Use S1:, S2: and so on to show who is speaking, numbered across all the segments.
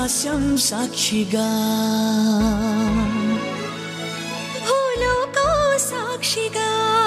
S1: ఆకాశం సాక్షిగా
S2: భూలోకం సాక్షిగా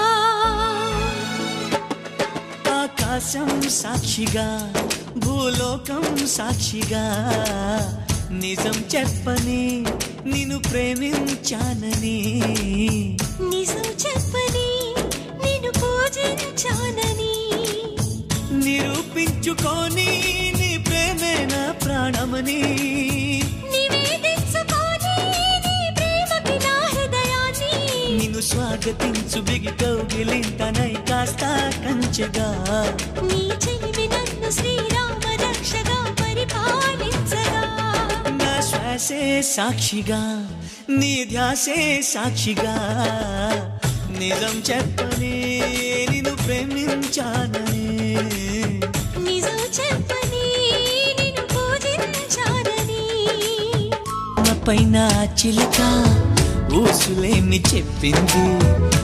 S1: ఆకాశం సాక్షిగా భూలోకం సాక్షిగా నిజం చెప్పని నిన్ను ప్రేమించానని
S2: నిజం చెప్పని నేను పూజించానని
S1: నిరూపించుకొని నీ ప్రేమే నా ప్రాణమని
S2: నివేదించుకొని నీ ప్రేమకి నా హృదయాన్ని
S1: నిన్ను స్వాగతించు బిగి కౌగిలింతనై కాస్త కంచెగా
S2: నీ చెలిమి నన్ను శ్రీరామ రక్షగా పరిపాలించగా
S1: నా శ్వాసే సాక్షిగా నీ ధ్యాసే సాక్షిగా నిజం చెప్పని నిన్ను ప్రేమించానని
S2: నిజం చెప్పని నిన్ను పూజించానని
S1: పైన చిలక ఊసులేమి చెప్పింది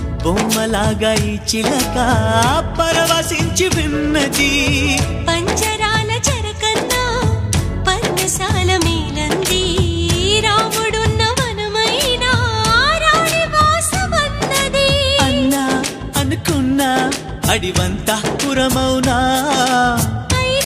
S1: బొమ్మలాగా ఈ చిలక పరవశించి విన్నది
S2: పంచ